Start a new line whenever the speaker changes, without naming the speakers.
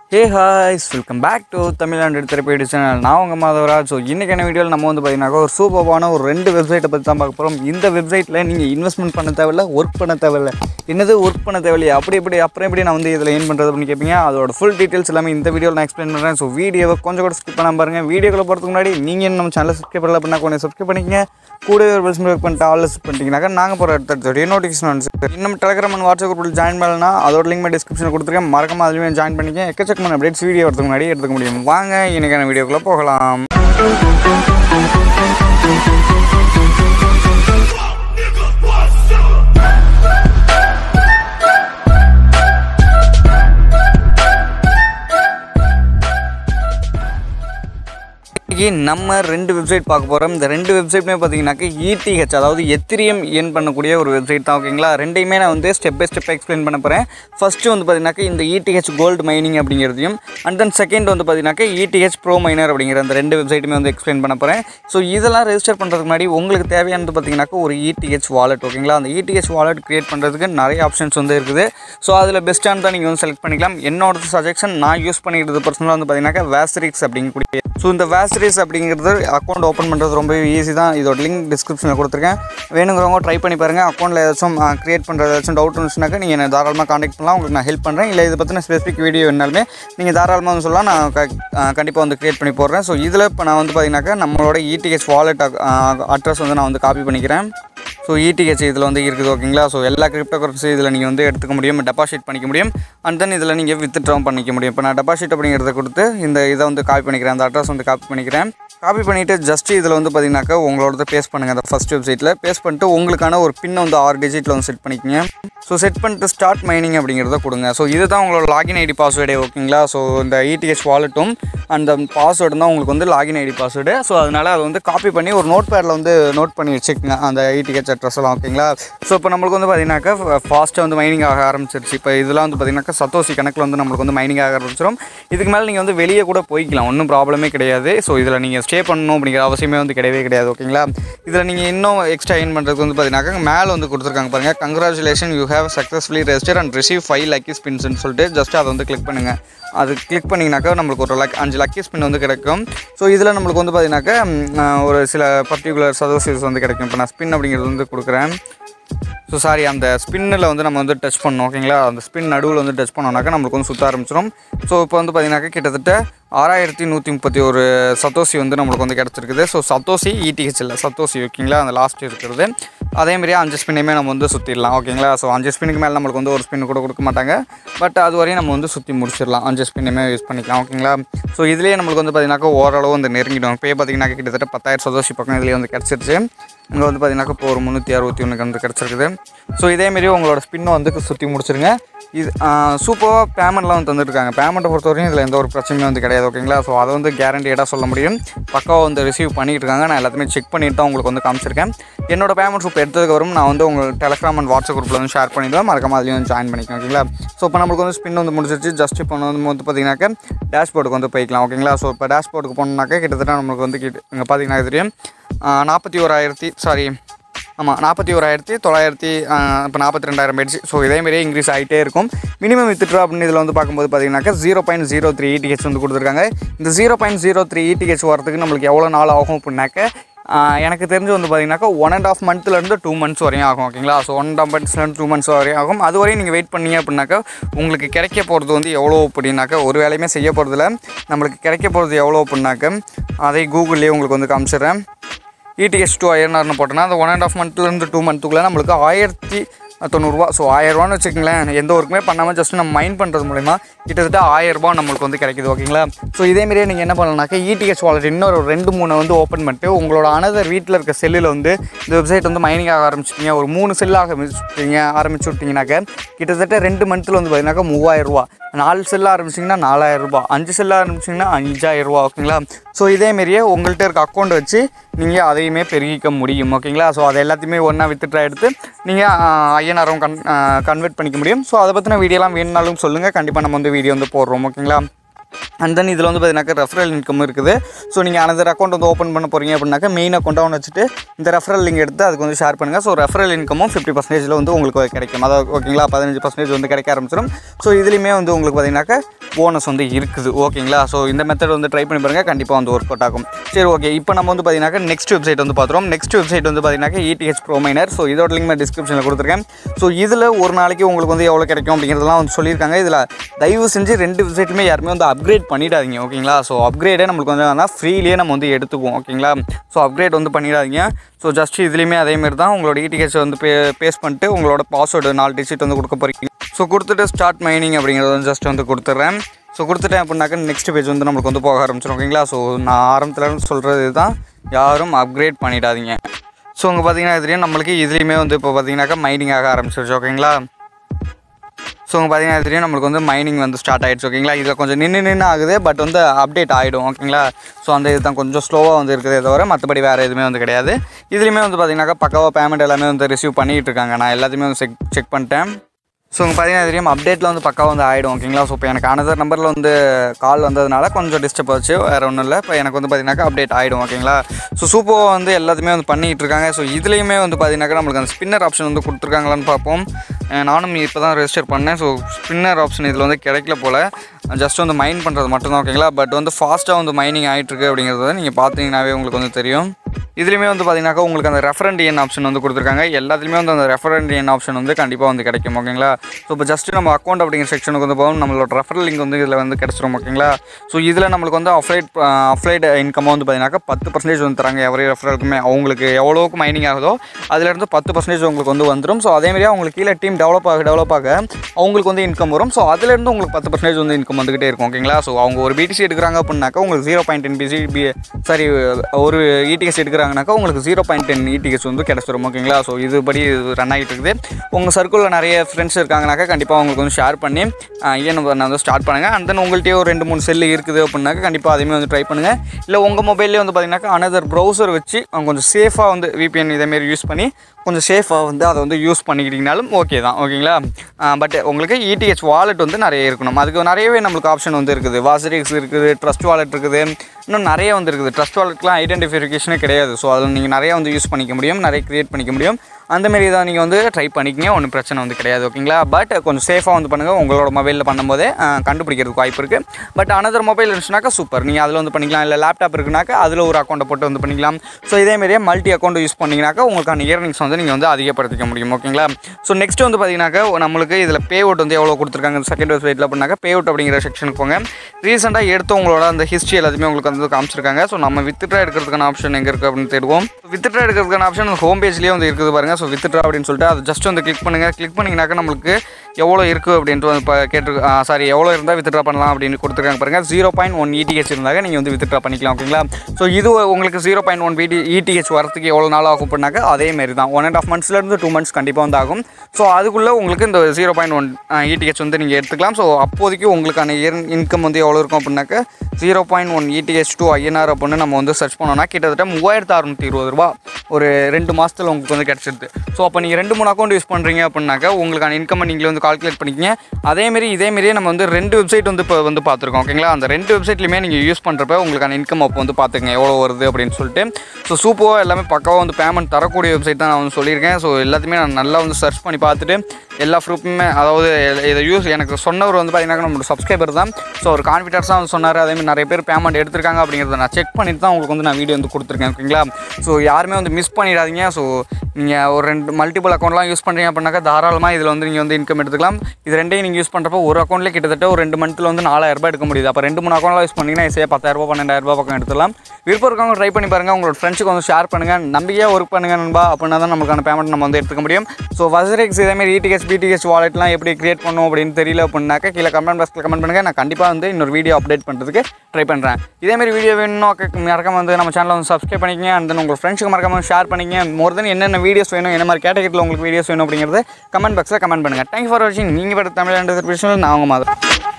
ஹே ஹாய்ஸ் welcome back to Tamil Nadu திரைப்பேடு channel நான் உங்கள் மாதவராஜ் ஸோ இன்றைக்கான வீடியோவில் நம்ம வந்து பார்த்தீங்கன்னா ஒரு சூப்பரான ஒரு ரெண்டு வெப்சைட்டை பற்றி தான் பார்க்க போகிறோம் இந்த வெப்சைட்டில் நீங்கள் இன்வெஸ்ட்மெண்ட் பண்ண தேவையில்ல ஒர்க் பண்ண தேவையில்ல என்னது ஒர்க் பண்ண தேவையில்லையா அப்படி எப்படி அப்புறம் எப்படி நான் வந்து இதில் ஏன் பண்ணுறது அப்படின்னு கேட்பீங்க அதோட ஃபுல் டீட்டெயில்ஸ் எல்லாமே இந்த வீடியோவில் நான் எக்ஸ்பிளைன் பண்ணுறேன் ஸோ வீடியோவை கொஞ்சம் கூட ஸ்கிப் பண்ணாம பாருங்கள் வீடியோக்குள்ள போகிறதுக்கு முன்னாடி நீங்கள் நம்ம சேனலை சப்ஸ்கிரைப் பண்ணல அப்படின்னா கொஞ்சம் சப்ஸ்கிரைப் பண்ணிக்கங்க கூட ஒரு பெல்ஸ் ஒர்க் பண்ணிட்டு ஆல் செட் பண்ணிட்டீங்கன்னாக்கா நாங்கள் போகிற அடுத்த நோட்டிஃபிகேஷன் வந்து இன்னும் டெலிகிராம் அண்ட் வாட்ஸ்அப் குரூப்பில் ஜாயின் பண்ணலாம் அதோட லிங்க் டிஸ்கிரிப்ஷனில் கொடுத்துருக்கேன் மறக்காம அதுலேயுமே ஜாயின் பண்ணிக்க எக்கச்சக்கமான அப்டேட்ஸ் வீடியோ வரதுக்கு முன்னாடி எடுத்துக்க முடியும் வாங்க இன்னைக்கான வீடியோக்குள்ளே போகலாம் இன்னைக்கு நம்ம ரெண்டு வெப்சைட் பார்க்க போகிறோம் இந்த ரெண்டு வெப்சைட்டுமே பார்த்தீங்கன்னாக்க இடிஹெச் அதாவது எத்திரியம் ஏன் பண்ணக்கூடிய ஒரு வெப்சைட் தான் ஓகேங்களா ரெண்டையுமே நான் வந்து ஸ்டெப் பை ஸ்டெப் எக்ஸ்பிளைன் பண்ண போகிறேன் ஃபஸ்ட்டு வந்து பார்த்தீங்கன்னாக்க இந்த இடிஹெச் கோல்டு மைனிங் அப்படிங்கிறதையும் அண்ட் தென் செகண்ட் வந்து பார்த்தீங்கன்னாக்க இடிஹெச் ப்ரோ மைனர் அப்படிங்கிற அந்த ரெண்டு வெப்சைட்டுமே வந்து எக்ஸ்பிளைன் பண்ண போகிறேன் ஸோ இதெல்லாம் ரெஜிஸ்டர் பண்ணுறதுக்கு முன்னாடி உங்களுக்கு தேவையானது பார்த்தீங்கன்னாக்க ஒரு இடிஹெச் வாலெட் ஓகேங்களா அந்த இடிஹெச் வாலெட் கிரியேட் பண்ணுறதுக்கு நிறைய ஆப்ஷன்ஸ் வந்து இருக்குது ஸோ அதில் பெஸ்ட்டானதான் நீங்கள் வந்து செலக்ட் பண்ணிக்கலாம் என்னோட சஜெக்ஷன் நான் யூஸ் பண்ணிக்கிறது பர்சனலாக வந்து பார்த்தீங்கன்னாக்க வேஸ்ட்ரிக்ஸ் அப்படிங்கக்கூடிய ஸோ இந்த வேஸ்ட்ரிஸ் அப்படிங்கிறது அக்கௌண்ட் ஓப்பன் பண்ணுறது ரொம்ப ஈஸி தான் இதோட லிங்க் டிஸ்கிரிப்ஷனில் கொடுத்துருக்கேன் வேணுங்கிறவங்க ட்ரை பண்ணி பாருங்கள் அக்கௌண்ட்டில் ஏதாச்சும் க்ரியேட் பண்ணுறது ஏதாச்சும் டவுட் இருந்துச்சுனாக்கா நீங்கள் என்ன தாராளமாக காண்டாக்ட் பண்ணலாம் உங்களுக்கு நான் ஹெல்ப் பண்ணுறேன் இல்லை இதை பற்றின ஸ்பெசிஃபிக் வீடியோ வேணாலுமே நீங்கள் தாராளமாக வந்து சொல்லலாம் நான் கண்டிப்பாக வந்து க்ரியேட் பண்ணி போடுறேன் ஸோ இதில் இப்போ நான் வந்து பார்த்தீங்கன்னாக்கா நம்மளோட இடிஹெச் வாலெட் அட்ரஸ் வந்து நான் வந்து காப்பி பண்ணிக்கிறேன் ஸோ இடிஹெச் இதில் வந்து இருக்குது ஓகேங்களா ஸோ எல்லா கிரிப்டோ கரன்சி இதில் நீங்கள் வந்து எடுத்துக்க முடியும் டெபாசிட் பண்ணிக்க முடியும் அண்ட் தென் இதில் நீங்கள் வித்ட்ராவும் பண்ணிக்க முடியும் இப்போ நான் டெபாசிட் அப்படிங்கிறத கொடுத்து இந்த இதை வந்து காப்பி பண்ணிக்கிறேன் அந்த அட்ரஸ் வந்து காப்பி பண்ணிக்கிறேன் காப்பி பண்ணிவிட்டு ஜஸ்ட் இதில் வந்து பார்த்தீங்கன்னாக்கா உங்களோட பேஸ்ட் பண்ணுங்கள் அந்த ஃபஸ்ட் வெப்சைட்டில் பேஸ்ட் பண்ணிட்டு உங்களுக்கான ஒரு பின் வந்து ஆறு டிஜிட்டில் வந்து செட் பண்ணிக்கங்க ஸோ செட் பண்ணிட்டு ஸ்டார்ட் மைனிங் அப்படிங்கிறத கொடுங்க ஸோ இதுதான் உங்களோட லாகின் ஐடி பாஸ்வேர்டே ஓகேங்களா ஸோ இந்த இடிஹெச் வாலெட்டும் அந்த பாஸ்வேர்டு தான் உங்களுக்கு வந்து லாகின் ஐடி பாஸ்வேர்டு ஸோ அதனால் அதை வந்து காப்பி பண்ணி ஒரு நோட் பேடில் வந்து நோட் பண்ணி வச்சுக்கோங்க அந்த இடிஹெச் அட்ரஸ் எல்லாம் ஓகேங்களா ஸோ இப்போ நம்மளுக்கு வந்து பார்த்தீங்கன்னாக்கா ஃபாஸ்ட்டாக வந்து மைனிங் ஆக ஆரம்பிச்சிருச்சு இப்போ இதெல்லாம் வந்து பார்த்தீங்கன்னாக்கா சத்தோசி கணக்கில் வந்து நம்மளுக்கு வந்து மைனிங் ஆக ஆரம்பிச்சிடும் இதுக்கு மேலே நீங்கள் வந்து வெளியே கூட போய்க்கலாம் ஒன்றும் ப்ராப்ளமே கிடையாது ஸோ இதில் நீங்கள் ஸ்டே பண்ணணும் அப்படிங்கிற அவசியமே வந்து கிடையவே கிடையாது ஓகேங்களா இதில் நீங்கள் இன்னும் எக்ஸ்ட்ரா ஏர்ன் பண்ணுறதுக்கு வந்து பார்த்தீங்கன்னாக்கா மேலே வந்து கொடுத்துருக்காங்க பாருங்கள் congratulation you have successfully register and receive five lucky ஸ்பின்ஸ்னு சொல்லிட்டு ஜஸ்ட் அதை வந்து கிளிக் பண்ணுங்கள் அது கிளிக் பண்ணிங்கனாக்கா நம்மளுக்கு ஒரு லக் அஞ்சு லக்கி ஸ்பின் வந்து கிடைக்கும் ஸோ இதில் நம்மளுக்கு வந்து பார்த்தீங்கன்னாக்கா ம், ஒரு சில பர்டிகுலர் சதோசிஸ் வந்து கிடைக்கும் இப்போ நான் ஸ்பின் அப்படிங்கிறது வந்து கொடுக்குறேன் ஸோ சாரி அந்த ஸ்பின்னில் வந்து நம்ம வந்து டச் பண்ணோம் ஓகேங்களா அந்த ஸ்பின் நடுவில் வந்து டச் பண்ணோம்னாக்கா நம்மளுக்கு வந்து சுற்ற ஆரம்பிச்சிடும் ஸோ இப்போ வந்து பார்த்தீங்கன்னாக்கா கிட்டத்தட்ட ஆறாயிரத்தி நூற்றி முப்பத்தி ஒரு சத்தோசி வந்து நம்மளுக்கு வந்து கிடச்சிருக்குது ஸோ சத்தோசி இடிஹெச் இல்லை சத்தோசி ஓகேங்களா அந்த லாஸ்ட் இருக்கிறது அதேமாதிரி அஞ்சு ஸ்பின்னையுமே நம்ம வந்து சுற்றிடலாம் ஓகேங்களா ஸோ அஞ்சு ஸ்பின்னுக்கு மேலே நம்மளுக்கு வந்து ஒரு ஸ்பின் கூட கொடுக்க மாட்டாங்க பட் அது வரையும் நம்ம வந்து சுற்றி முடிச்சிடலாம் அஞ்சு ஸ்பின்னுமே யூஸ் பண்ணிக்கலாம் ஓகேங்களா ஸோ இதுலேயே நம்மளுக்கு வந்து பார்த்தீங்கன்னாக்கா ஓரளவு வந்து நெருங்கிடும் இப்போ பார்த்தீங்கன்னாக்கா கிட்டத்தட்ட பத்தாயிரம் சதோசி பக்கம் இதுலேயே வந்து கிடச்சிருச்சு இங்கே வந்து பார்த்தீங்கன்னாக்கா இப்போ ஒரு முந்நூற்றி அறுபத்தி ஒன்றுக்கு வந்து கிடச்சிருக்குது ஸோ இதேமாரி உங்களோட ஸ்பின்னை வந்து சுற்றி முடிச்சிருங்க இது சூப்பராக பேமெண்ட்லாம் வந்து தந்துருக்காங்க பேமெண்ட்டை பொறுத்தவரையும் இதில் எந்த ஒரு பிரச்சனையும் வந்து கிடையாது ஓகேங்களா ஸோ அதை வந்து கேரண்டியடாக சொல்ல முடியும் பக்காவாக வந்து ரிசீவ் பண்ணிட்டு இருக்காங்க நான் எல்லாத்தையுமே செக் பண்ணிட்டு தான் உங்களுக்கு வந்து காமிச்சிருக்கேன் என்னோட பேமெண்ட் இப்போ எடுத்ததுக்கு வரும் நான் வந்து உங்கள் டெலிகிராம் அண்ட் வாட்ஸ்அப் குரூப்பில் வந்து ஷேர் பண்ணிடுவேன் மறக்காம அதுலேயும் வந்து ஜாயின் பண்ணிக்கலாம் ஓகேங்களா ஸோ இப்போ நம்மளுக்கு வந்து ஸ்பின் வந்து முடிச்சிருச்சு ஜஸ்ட் இப்போ வந்து வந்து பார்த்தீங்கன்னாக்கா டேஷ்போர்டுக்கு வந்து போய்க்கலாம் ஓகேங்களா ஸோ இப்போ டேஷ்போர்டுக்கு போனோம்னாக்கா கிட்டத்தட்ட நம்மளுக்கு வந்து கிட்ட இங்கே பார்த்தீங்கன்னா தெரியும் நாற்பத்தி ஓராயிரத்தி சாரி ஆமாம் நாற்பத்தி ஓராயிரத்தி தொள்ளாயிரத்தி இப்போ நாற்பத்தி ரெண்டாயிரம் போயிடுச்சு ஸோ இதேமாரியே இன்க்ரீஸ் ஆகிட்டே இருக்கும் மினிமம் வித்ட்ரா அப்படின்னு இதில் வந்து பார்க்கும்போது பார்த்தீங்கன்னாக்கா zero point zero three ETH வந்து கொடுத்துருக்காங்க இந்த zero point zero three ETH வரதுக்கு நம்மளுக்கு எவ்வளோ நாள் ஆகும் அப்படின்னாக்க ஆஹ் எனக்கு தெரிஞ்சு வந்து பார்த்தீங்கன்னாக்கா ஒன் அண்ட் ஆஃப் மந்த்லேருந்து டூ மந்த்ஸ் வரையும் ஆகும் ஓகேங்களா ஸோ ஒன் அண்ட் ஆஃப் மந்த்ஸ்லேருந்து டூ மந்த்ஸ் வரையும் ஆகும் அது வரையும் நீங்கள் வெயிட் பண்ணீங்க அப்படின்னாக்கா உங்களுக்கு கிடைக்க போகிறது வந்து எவ்வளோ அப்படின்னாக்கா ஒரு வேலையுமே செய்ய போகிறதில்ல நம்மளுக்கு கிடைக்க போகிறது எவ்வளோ அப்படின்னாக்க அதை கூகுள்லேயே உங்களுக்கு வந்து காமிச்சிடுறேன் இடிஎஸ் டூ ஐஎன்ஆர்னு போட்டோன்னா அந்த ஒன் அண்ட் ஆஃப் மந்த்லேருந்து டூ மந்த்துக்குள்ளே நம்மளுக்கு ஆயிரத்தி தொண்ணூறுரூவா ஸோ ஆயிரரூவான்னு வச்சுக்கங்களேன் எந்த ஒர்க்குமே பண்ணாமல் ஜஸ்ட் நம்ம மைண்ட் பண்ணுறது மூலிமா கிட்டத்தட்ட ஆயிரரூபா நம்மளுக்கு வந்து கிடைக்குது ஓகேங்களா ஸோ இதேமாரியே நீங்கள் என்ன பண்ணலாம்னாக்கா இடிஎஸ் வாலெட் இன்னொரு ரெண்டு மூணு வந்து ஓப்பன் பண்ணிட்டு உங்களோட அனதர் வீட்டில் இருக்க செல்லில் வந்து இந்த வெப்சைட் வந்து மைனிங் ஆக ஆரம்பிச்சிட்டிங்க ஒரு மூணு செல் ஆரம்பிச்சிட்டிங்க ஆரம்பிச்சு விட்டிங்கனாக்கா கிட்டத்தட்ட ரெண்டு மந்த்தில் வந்து பார்த்தீங்கன்னாக்கா மூவாயிரரூவா நாலு செல்ல ஆரம்பிச்சிங்கன்னா நாலாயிரம் ரூபாய் அஞ்சு செல்ல ஆரம்பிச்சிங்கன்னா அஞ்சாயிரம் ரூபா ஓகேங்களா ஸோ இதேமாரியே உங்கள்கிட்ட இருக்க அக்கௌண்ட் வச்சு நீங்கள் அதையுமே பெருகிக்க முடியும் ஓகேங்களா ஸோ அதை எல்லாத்தையுமே ஒன்றா வித்துட்ரா எடுத்து நீங்கள் ஐஎன்ஆரும் கன் கன்வெர்ட் பண்ணிக்க முடியும் ஸோ அதை பற்றின வீடியோலாம் வேணுனாலும் சொல்லுங்கள் கண்டிப்பாக நம்ம வந்து வீடியோ வந்து போடுறோம் ஓகேங்களா அண்ட் தென் இதில் வந்து பார்த்தீங்கன்னாக்கா ரெஃபரல் இன்கம் இருக்குது ஸோ நீங்கள் அனதர் அக்கௌண்ட் வந்து ஓப்பன் பண்ண போகிறீங்க அப்படின்னாக்கா மெயின் அக்கௌண்ட்டாக ஒன்று வச்சுட்டு இந்த ரெஃபரல் லிங்க் எடுத்து அதுக்கு வந்து ஷேர் பண்ணுங்கள் ஸோ ரெஃபரல் இன்கமும் ஃபிஃப்டி பர்சன்டேஜில் வந்து உங்களுக்கு கிடைக்கும் அதாவது ஓகேங்களா பதினஞ்சு பர்சன்டேஜ் வந்து கிடைக்க ஆரம்பிச்சிடும் ஸோ இதுலேயுமே வந்து உங்களுக்கு பார்த்தீங்கன்னாக்கா போனஸ் வந்து இருக்குது ஓகேங்களா ஸோ இந்த மெத்தட் வந்து ட்ரை பண்ணி பாருங்கள் கண்டிப்பாக வந்து ஒர்க் அவுட் ஆகும் சரி ஓகே இப்போ நம்ம வந்து பார்த்தீங்கன்னாக்கா நெக்ஸ்ட் வெப்சைட் வந்து பார்த்துருவோம் நெக்ஸ்ட் வெப்சைட் வந்து பார்த்தீங்கன்னாக்கா இடிஹெச் ப்ரோ மைனர் ஸோ இதோட லிங்க் நான் டிஸ்கிரிப்ஷனில் கொடுத்துருக்கேன் ஸோ இதில் ஒரு நாளைக்கு உங்களுக்கு வந்து எவ்வளோ கிடைக்கும் அப்படிங்கிறதெல்லாம் வந்து சொல்லியிருக்காங்க இதில் தயவு செஞ்சு ரெண்டு வெப்சைட்டுமே யாருமே வந்து அப்கிரேட் பண்ணிடாதீங்க ஓகேங்களா ஸோ அப்கிரேடே நம்மளுக்கு வந்து ஆனால் ஃப்ரீலியே நம்ம வந்து எடுத்துக்குவோம் ஓகேங்களா ஸோ அப்கிரேட் வந்து பண்ணிடாதீங்க ஸோ ஜஸ்ட் இதுலேயுமே அதேமாரி தான் உங்களோட இடிஹெச் வந்து பே பேஸ் பண்ணிட்டு உங்களோட பாஸ்வேர்டு நாலு டிஜிட் வந்து கொடுக்க போகிறீங்க ஸோ கொடுத்துட்டு ஸ்டார்ட் மைனிங் அப்படிங்கிறத வந்து ஜஸ்ட் வந்து கொடுத்துட்றேன் ஸோ கொடுத்துட்டேன் அப்படின்னாக்கா நெக்ஸ்ட் பேஜ் வந்து நம்மளுக்கு வந்து போக ஆரம்பிச்சிடும் ஓகேங்களா ஸோ நான் ஆரம்பத்தில் சொல்கிறது தான் யாரும் அப்கிரேட் பண்ணிடாதீங்க ஸோ உங்க பார்த்தீங்கன்னா இதுலேயும் நம்மளுக்கு இதுலேயுமே வந்து இப்போ பார்த்தீங்கன்னாக்கா மைனிங் ஆக ஆரம்பிச்சிருச்சு ஓகேங்களா ஸோ உங்க பார்த்தீங்கன்னா தெரியும் நம்மளுக்கு வந்து மைனிங் வந்து ஸ்டார்ட் ஆயிடுச்சு ஓகேங்களா இதில் கொஞ்சம் நின்று நின்று ஆகுது பட் வந்து அப்டேட் ஆகிடும் ஓகேங்களா ஸோ அந்த இது தான் கொஞ்சம் ஸ்லோவாக வந்து இருக்குதே தவிர மற்றபடி வேறு எதுவுமே வந்து கிடையாது இதுலேயுமே வந்து பார்த்தீங்கன்னாக்கா பக்காவாக பேமெண்ட் எல்லாமே வந்து ரிசீவ் பண்ணிகிட்டு இருக்காங்க நான் எல்லாத்தையுமே வந்து செக் செக் பண்ணிட்டேன் ஸோ உங்க பார்த்தீங்கன்னா தெரியும் அப்டேட்டில் வந்து பக்காவாக வந்து ஆகிடும் ஓகேங்களா ஸோ இப்போ எனக்கு அனதர் நம்பரில் வந்து கால் வந்ததுனால கொஞ்சம் டிஸ்டர்ப் ஆச்சு வேறு ஒன்றும் இல்லை இப்போ எனக்கு வந்து பார்த்தீங்கன்னாக்கா அப்டேட் ஆகிடும் ஓகேங்களா ஸோ சூப்பராக வந்து எல்லாத்தையுமே வந்து பண்ணிகிட்டு இருக்காங்க ஸோ இதுலேயுமே வந்து பார்த்தீங்கன்னாக்கா நம்மளுக்கு அந்த ஸ்பின்னர் ஆப்ஷன் வந்து கொடுத்துருக்காங்களான்னு பார்ப்போம் அஹ் நானும் இப்போ தான் ரெஜிஸ்டர் பண்ணேன் ஸோ ஸ்பின்னர் ஆப்ஷன் இதில் வந்து கிடைக்கல போல் ஜஸ்ட் வந்து மைன் பண்ணுறது மட்டும்தான் ஓகேங்களா பட் வந்து ஃபாஸ்ட்டாக வந்து மைனிங் ஆகிட்டுருக்கு அப்படிங்கிறத நீங்கள் பார்த்தீங்கன்னாவே உங்களுக்கு வந்து தெரியும் இதுலேயுமே வந்து பார்த்தீங்கன்னாக்கா உங்களுக்கு அந்த ரெஃபரண்ட் என் ஆப்ஷன் வந்து கொடுத்துருக்காங்க எல்லாத்துலேயுமே வந்து அந்த ரெஃபரண்ட் என் ஆப்ஷன் வந்து கண்டிப்பாக வந்து கிடைக்கும் ஓகேங்களா ஸோ இப்போ ஜஸ்ட் நம்ம அக்கௌண்ட் அப்படிங்கிற செக்ஷனுக்கு வந்து போகும் நம்மளோட ரெஃபரல் லிங்க் வந்து இதில் வந்து கிடச்சிரும் ஓகேங்களா ஸோ இதில் நம்மளுக்கு வந்து அஃப்ளைட் அஃப்ளைட் இன்கமாக வந்து பார்த்தீங்கன்னாக்கா பத்து பர்சன்டேஜ் வந்து தராங்க எவரி ரெஃபரலுக்குமே அவங்களுக்கு எவ்வளோக்கு மைனிங் ஆகுதோ அதுலேருந்து பத்து பர்சன்டேஜ் உங்களுக்கு வந்து வந்துடும் ஸோ அதேமாதிரி அவங்களுக்கு கீழே டீம் டெவலப் ஆக டெவலப் ஆக அவங்களுக்கு வந்து இன்கம் வரும் ஸோ அதுலேருந்து உங்களுக்கு பத்து பர்சன்டேஜ் வந்து இன்கம் வந்துகிட்டே இருக்கும் ஓகேங்களா ஸோ அவங்க ஒரு பிடிசி எடுக்கிறாங்க அப்படின்னாக்கா உங்களுக்கு zero point ten BC B sorry ஒரு இடிஎஸ் எடுக்கிறாங்கனாக்கா உங்களுக்கு ஜீரோ பாயிண்ட் டென் இடிஎஸ் வந்து கிடச்சிரும் ஓகேங்களா ஸோ இதுபடி ரன் ஆகிட்டு இருக்குது உங்கள் சர்க்கிளில் நிறைய ஃப்ரெண்ட்ஸ் இருக்காங்கனாக்கா கண்டிப்பாக அவங்களுக்கு வந்து ஷேர் பண்ணி ஏன் வந்து ஸ்டார்ட் பண்ணுங்கள் அண்ட் தென் உங்கள்கிட்டயே ஒரு ரெண்டு மூணு செல்லு இருக்குது அப்படின்னாக்கா கண்டிப்பாக அதையுமே வந்து ட்ரை பண்ணுங்கள் இல்லை உங்கள் மொபைல்லே வந்து பார்த்தீங்கன்னாக்கா அனதர் ப்ரௌசர் வச்சு அவங்க கொஞ்சம் சேஃபாக வந்து விபிஎன் இதேமாரி யூஸ் பண்ணி கொஞ்சம் சேஃபாக வந்து அதை வந்து யூஸ் பண்ணிக்கிட்டிங்கனாலும் ஓகே தான் ஓகேங்களா பட் உங்களுக்கு இடிஹெச் வாலெட் வந்து நிறைய இருக்கணும் அதுக்கு நிறையவே நம்மளுக்கு ஆப்ஷன் வந்து இருக்குது வாசரிக்ஸ் இருக்குது ட்ரஸ்ட் வாலெட் இருக்குது இன்னும் நிறைய வந்து இருக்குது ட்ரஸ்ட் வாலெட்லாம் ஐடென்டிஃபிகேஷனே கிடையாது ஸோ அதில் நீங்கள் நிறைய வந்து யூஸ் பண்ணிக்க முடியும் நிறைய க்ரியேட் பண்ணிக்க முடியும் அந்தமாரி தான் நீங்கள் வந்து ட்ரை பண்ணிக்கிங்க ஒன்றும் பிரச்சனை வந்து கிடையாது ஓகேங்களா பட் கொஞ்சம் சேஃபாக வந்து பண்ணுங்கள் உங்களோட மொபைலில் பண்ணும்போதே அஹ், கண்டுபிடிக்கிறதுக்கு வாய்ப்பு இருக்குது பட் அனதர் மொபைல் இருந்துச்சுனாக்கா சூப்பர் நீங்கள் அதில் வந்து பண்ணிக்கலாம் இல்லை லேப்டாப் இருக்குனாக்கா அதில் ஒரு அக்கௌண்ட்டை போட்டு வந்து பண்ணிக்கலாம் ஸோ இதேமாரியே மல்டி அக்கௌண்ட் யூஸ் பண்ணிங்கனாக்கா உங்களுக்கான இயர்னிங்ஸ் வந்து நீங்கள் வந்து அதிகப்படுத்திக்க முடியும் ஓகேங்களா ஸோ நெக்ஸ்ட் வந்து பார்த்தீங்கன்னாக்கா நம்மளுக்கு இதில் பே அவுட் வந்து எவ்வளோ கொடுத்துருக்காங்க செகண்ட் வெப்சைட்டில் அப்படின்னாக்கா பே அவுட் அப்படிங்கிற செக்ஷனுக்கு போங்க ரீசெண்டாக எடுத்து உங்களோட அந்த ஹிஸ்ட்ரி எல்லாத்தையுமே உங்களுக்கு வந்து காமிச்சிருக்காங்க ஸோ நம்ம வித்ட்ரா எடுக்கிறதுக்கான ஆப்ஷன் எங்கே இருக்குது அப்படின்னு தேடுவோம் வித்ட்ரா எடுக்கிறதுக்கான ஆப்ஷன் ஹோம் பேஜ்லேயே வந்து இருக்குது பாருங்க ஸோ வித்ட்ரா அப்படின்னு சொல்லிட்டு அதை ஜஸ்ட் வந்து கிளிக் பண்ணுங்கள் கிளிக் பண்ணிங்கனாக்கா நம்மளுக்கு எவ்வளோ இருக்குது அப்படின்ட்டு வந்து இப்போ கேட்டு சாரி எவ்வளோ இருந்தால் வித்ட்ரா பண்ணலாம் அப்படின்னு கொடுத்துருக்காங்க பாருங்கள் ஜீரோ பாயிண்ட் ஒன் இடிஹெச் இருந்தாங்க நீங்கள் வந்து வித்ட்ரா பண்ணிக்கலாம் ஓகேங்களா ஸோ இது உங்களுக்கு zero point one BT ETH வரத்துக்கு எவ்வளோ நாள் ஆகும் பண்ணாக்க அதே மாதிரி தான் ஒன் அண்ட் ஆஃப் மந்த்ஸ்லேருந்து டூ மந்த்ஸ் கண்டிப்பாக வந்து ஆகும் ஸோ அதுக்குள்ளே உங்களுக்கு இந்த ஜீரோ பாயிண்ட் ஒன் இடிஹெச் வந்து நீங்கள் எடுத்துக்கலாம் ஸோ அப்போதைக்கு உங்களுக்கான இன்கம் வந்து எவ்வளோ இருக்கும் அப்படின்னாக்க zero point one ETH to INR அப்படின்னு நம்ம வந்து சர்ச் பண்ணோம்னா கிட்டத்தட்ட மூவாயிரத்து அறுநூற்றி இருபது ரூபா ஒரு ரெண்டு மாதத்தில் உங்களுக்கு வந்து கிடச்சிருது ஸோ அப்போ நீங்கள் ரெண்டு மூணு அக்கௌண்ட் யூஸ் பண்ணுறீங்க அப்படின்னாக்கா உங்களுக்கான இன்கம் நீங்களே வந்து கால்குலேட் பண்ணிக்கிங்க அதேமாரி இதேமாரியே நம்ம வந்து ரெண்டு வெப்சைட் வந்து இப்போ வந்து பார்த்துருக்கோம் ஓகேங்களா அந்த ரெண்டு வெப்சைட்லையுமே நீங்கள் யூஸ் பண்ணுறப்ப உங்களுக்கான இன்கம் அப்போ வந்து பார்த்துங்க எவ்வளோ வருது அப்படின்னு சொல்லிட்டு ஸோ சூப்பராக எல்லாமே பக்காவாக வந்து பேமெண்ட் தரக்கூடிய வெப்சைட் தான் நான் வந்து சொல்லியிருக்கேன் ஸோ எல்லாத்தையுமே நான் நல்லா வந்து சர்ச் பண்ணி பார்த்துட்டு எல்லா ப்ரூஃபுமே அதாவது இதை யூஸ் எனக்கு சொன்னவர் வந்து பார்த்தீங்கன்னா நம்மளோட சப்ஸ்கிரைபர் தான் ஸோ ஒரு கான்ஃபிடன்ஸாக வந்து சொன்னார் அதேமாதிரி நிறைய பேர் பேமெண்ட் எடுத்திருக்காங்க அப்படிங்கிறத நான் செக் பண்ணிட்டு தான் உங்களுக்கு வந்து நான் வீடியோ வந்து கொடுத்துருக்கேன் ஓகேங்களா ஸோ யாருமே வந்து மிஸ் பண்ணிடாதீங்க ஸோ நீங்கள் ஒரு ரெண்டு மல்டிபிள் அக்கௌண்ட்லாம் யூஸ் பண்ணுறீங்க அப்படின்னாக்கா தாராளமாக இதில் வந்து நீங்கள் வந்து இன்கம் எடுத்துக்கலாம் இது ரெண்டையும் நீங்கள் யூஸ் பண்ணுறப்போ ஒரு அக்கௌண்ட்லேயே கிட்டத்தட்ட ஒரு ரெண்டு மந்த்தில் வந்து நாலாயிரம் ரூபாய் எடுக்க முடியுது அப்போ ரெண்டு மூணு அக்கௌண்ட்லாம் யூஸ் பண்ணிங்கன்னா ஈஸியாக பத்தாயிரரூபா பன்னெண்டாயிரரூபா பக்கம் எடுத்துலாம் விருப்பம் இருக்கவங்க ட்ரை பண்ணி பாருங்கள் உங்களோட ஃப்ரெண்ட்ஸுக்கு வந்து ஷேர் பண்ணுங்கள் நம்பிக்கையாக ஒர்க் பண்ணுங்க நண்பா அப்படின்னா தான் நமக்கான பேமெண்ட் நம்ம வந்து எடுத்துக்க முடியும் ஸோ வசரெக்ஸ் இதேமாதிரி இடிஎஸ் பிடிஎஸ் வாலெட்லாம் எப்படி கிரியேட் பண்ணும் அப்படின்னு தெரியல அப்படின்னாக்கா கீழே கமெண்ட் பாக்ஸில் கமெண்ட் பண்ணுங்கள் நான் கண்டிப்பாக வந்து இன்னொரு வீடியோ அப்டேட் பண்ணுறதுக்கு ட்ரை பண்ணுறேன் இதேமாதிரி வீடியோ வேணும்னா மறக்காம வந்து நம்ம சேனலை வந்து சப்ஸ்கிரைப் பண்ணிக்கங்க அண்ட் தென் உங்கள் ஃப்ரெண்ட்ஸுக்கு மறக்காம ஷேர் பண்ணிக்கங்க மோர் தென் என்னென்ன வீடியோஸ் வேணும் என்ன மாதிரி கேட்டகரியில் உங்களுக்கு வீடியோஸ் வேணும் அப்படிங்கிறது கமெண்ட் பாக்ஸில் கமெண்ட் பண்ணுங்கள் தேங்க்ஸ் ஃபார் வாட்சிங் நீங்கள் பட்ட தமிழ் நான் உங்கள் மாதிரி